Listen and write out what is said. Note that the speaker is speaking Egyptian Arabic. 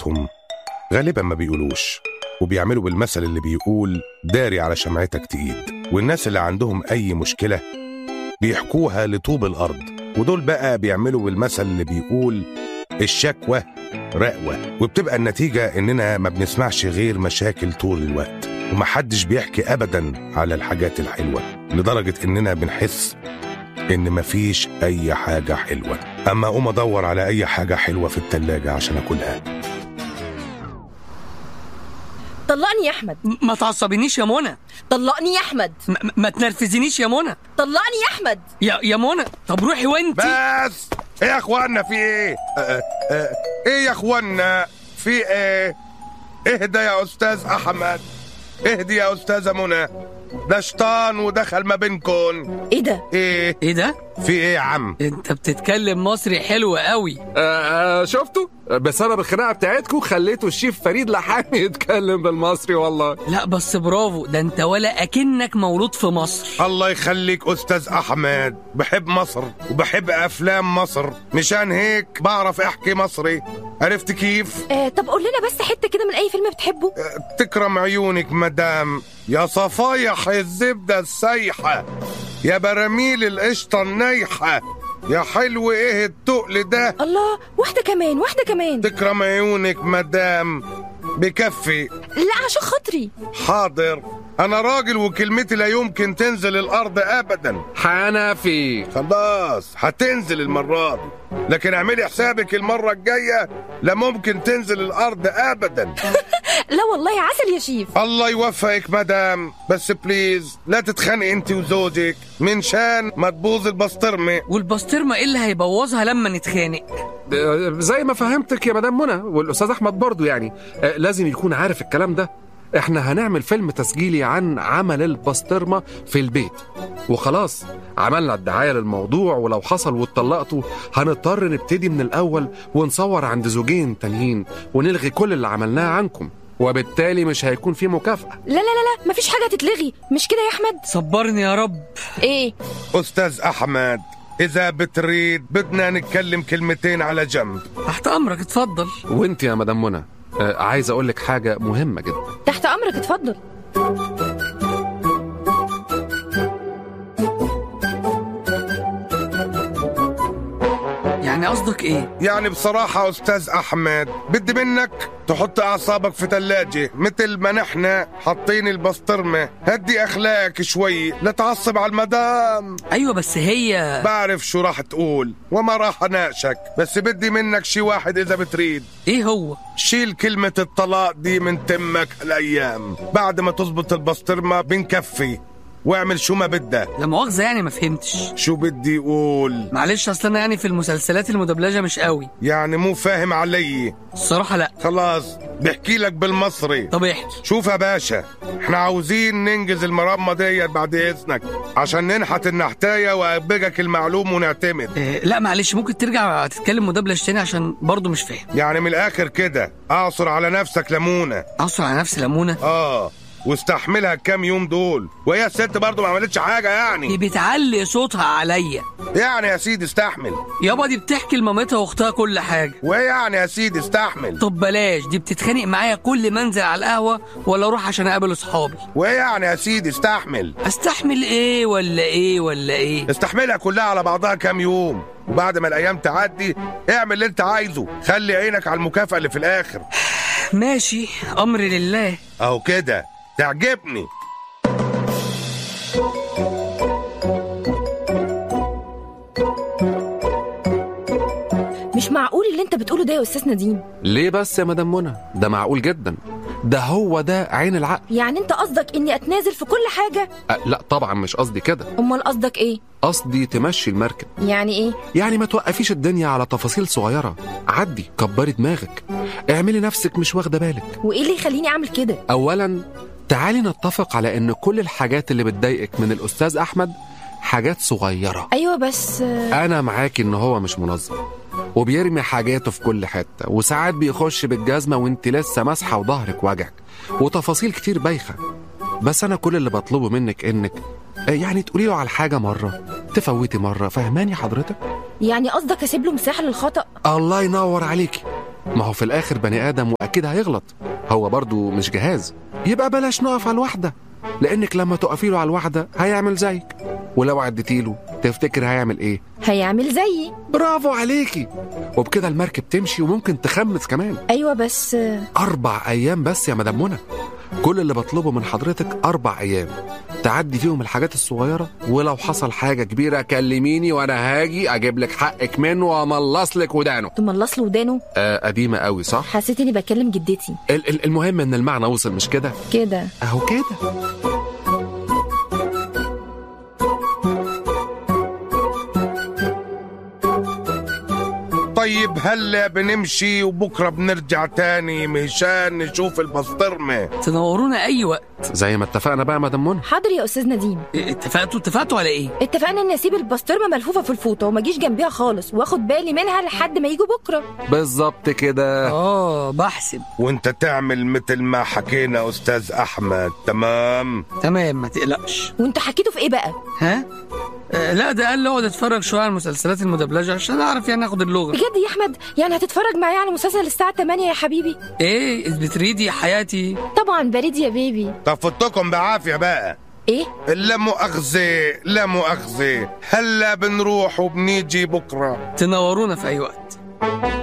حياتهم غالبا ما بيقولوش وبيعملوا بالمثل اللي بيقول داري على شمعتك تقيد والناس اللي عندهم أي مشكلة بيحكوها لطوب الأرض ودول بقى بيعملوا بالمثل اللي بيقول الشكوى رقوة وبتبقى النتيجة إننا ما بنسمعش غير مشاكل طول الوقت ومحدش بيحكي أبدا على الحاجات الحلوة لدرجة إننا بنحس إن مفيش أي حاجة حلوة أما أقوم أدور على أي حاجة حلوة في التلاجة عشان أكلها طلقني يا احمد م- ما تعصبينيش يا منى طلقني يا احمد م- م- ما تنرفزنيش يا منى طلقني يا احمد يا يا منى طب روحي وانت بس ايه يا اخوانا في ايه آه، آه، ايه يا اخوانا في ايه اهدى يا استاذ احمد اهدي يا استاذه منى ده شيطان ودخل ما بينكم ايه ده ايه ايه ده في ايه يا عم انت بتتكلم مصري حلو قوي آه آه، شفتوا بسبب الخناقه بتاعتكم خليتوا الشيف فريد لحامي يتكلم بالمصري والله لا بس برافو ده انت ولا اكنك مولود في مصر الله يخليك استاذ احمد بحب مصر وبحب افلام مصر مشان هيك بعرف احكي مصري عرفت كيف آه طب قول لنا بس حته كده من اي فيلم بتحبه تكرم عيونك مدام يا صفايح الزبدة السايحة يا براميل القشطة النايحة يا حلو ايه التقل ده الله واحده كمان واحده كمان تكرم عيونك مدام بكفي لا عشان خاطري حاضر انا راجل وكلمتي لا يمكن تنزل الارض ابدا حنفي خلاص هتنزل المرة دي لكن اعملي حسابك المرة الجاية لا ممكن تنزل الارض ابدا لا والله عسل يا شيف الله يوفقك مدام بس بليز لا تتخانقي انت وزوجك من شان ما تبوظ البسطرمة والبسطرمه ايه اللي هيبوظها لما نتخانق آه، زي ما فهمتك يا مدام منى والاستاذ احمد برضو يعني آه، لازم يكون عارف الكلام ده احنا هنعمل فيلم تسجيلي عن عمل البسطرمه في البيت وخلاص عملنا الدعايه للموضوع ولو حصل واتطلقتوا هنضطر نبتدي من الاول ونصور عند زوجين تانيين ونلغي كل اللي عملناه عنكم وبالتالي مش هيكون في مكافاه لا لا لا لا مفيش حاجه تتلغي مش كده يا احمد صبرني يا رب ايه استاذ احمد اذا بتريد بدنا نتكلم كلمتين على جنب تحت امرك اتفضل وانت يا مدام منى آه، عايز اقول لك حاجه مهمه جدا تحت امرك اتفضل يعني قصدك ايه يعني بصراحة أستاذ أحمد بدي منك تحط أعصابك في تلاجة مثل ما نحن حاطين البسطرمة هدي أخلاقك شوي لا تعصب على المدام ايوه بس هي بعرف شو راح تقول وما راح أناقشك بس بدي منك شي واحد إذا بتريد ايه هو شيل كلمة الطلاق دي من تمك الأيام بعد ما تزبط البسطرمة بنكفي واعمل شو ما بدك لا مؤاخذه يعني ما فهمتش شو بدي يقول معلش اصل انا يعني في المسلسلات المدبلجه مش قوي يعني مو فاهم علي الصراحه لا خلاص بحكي لك بالمصري طب احكي شوف يا باشا احنا عاوزين ننجز المرمى ديت بعد اذنك عشان ننحت النحتايه وابجك المعلوم ونعتمد إيه لا معلش ممكن ترجع تتكلم مدبلج تاني عشان برضه مش فاهم يعني من الاخر كده اعصر على نفسك ليمونه اعصر على نفسي ليمونه اه واستحملها الكام يوم دول وهي الست برضو ما عملتش حاجه دي يعني بتعلي صوتها عليا يعني يا سيدي استحمل يابا دي بتحكي لمامتها واختها كل حاجه وايه يعني يا سيدي استحمل طب بلاش دي بتتخانق معايا كل ما انزل على القهوه ولا اروح عشان اقابل اصحابي وايه يعني يا سيدي استحمل استحمل ايه ولا ايه ولا ايه استحملها كلها على بعضها كام يوم وبعد ما الايام تعدي اعمل اللي انت عايزه خلي عينك على المكافاه اللي في الاخر ماشي امر لله اهو كده تعجبني مش معقول اللي انت بتقوله ده يا استاذ نديم ليه بس يا مدام منى ده معقول جدا ده هو ده عين العقل يعني انت قصدك اني اتنازل في كل حاجه أه لا طبعا مش قصدي كده امال قصدك ايه قصدي تمشي المركب يعني ايه يعني ما توقفيش الدنيا على تفاصيل صغيرة عدي كبري دماغك اعملي نفسك مش واخدة بالك وايه اللي يخليني اعمل كده أولا تعالي نتفق على ان كل الحاجات اللي بتضايقك من الأستاذ أحمد حاجات صغيرة ايوه بس آه، أنا معاكي إن هو مش منظم وبيرمي حاجاته في كل حتة وساعات بيخش بالجزمة وانت لسه ماسحة وظهرك وجعك وتفاصيل كتير بايخة بس أنا كل اللي بطلبه منك إنك آه، يعني تقولي له على الحاجة مرة تفوتي مرة فهماني حضرتك؟ يعني قصدك اسيب له مساحه للخطا الله ينور عليكي ما هو في الاخر بني ادم واكيد هيغلط هو برضو مش جهاز يبقى بلاش نقف على الواحده لانك لما تقفي له على الواحده هيعمل زيك ولو عديتي له تفتكر هيعمل ايه هيعمل زيي برافو عليكي وبكده المركب تمشي وممكن تخمس كمان ايوه بس أربع أيام بس يا مدام منى كل اللي بطلبه من حضرتك أربع أيام تعدي فيهم الحاجات الصغيرة ولو حصل حاجة كبيرة كلميني وأنا هاجي أجيب لك حقك منه وأملص لك ودانه تملص له ودانه آه قديمة قوي صح؟ حسيت اني بكلم جدتي ال- ال- المهم إن المعنى وصل مش كده؟ كده أهو كده طيب هلا بنمشي وبكره بنرجع تاني مشان نشوف البسطرمه تنورونا اي وقت زي ما اتفقنا بقى يا مدام منى حاضر يا استاذ نديم إيه، اتفقتوا اتفقتوا على ايه اتفقنا ان اسيب البسطرمه ملفوفه في الفوطه وما اجيش جنبيها خالص واخد بالي منها لحد ما يجوا بكره بالظبط كده اه بحسب وانت تعمل مثل ما حكينا استاذ احمد تمام تمام ما تقلقش وانتوا حكيتوا في ايه بقى ها آه، لا ده قال لي اقعد اتفرج شويه على المسلسلات المدبلجه عشان اعرف يعني اخد اللغه بجد يا احمد يعني هتتفرج معايا على مسلسل الساعه 8 يا حبيبي ايه بتريدي حياتي طبعا بريد يا بيبي طب فوتكم بعافيه بقى ايه لا مؤاخذة لا مؤاخذة هلا بنروح وبنيجي بكرة تنورونا في اي وقت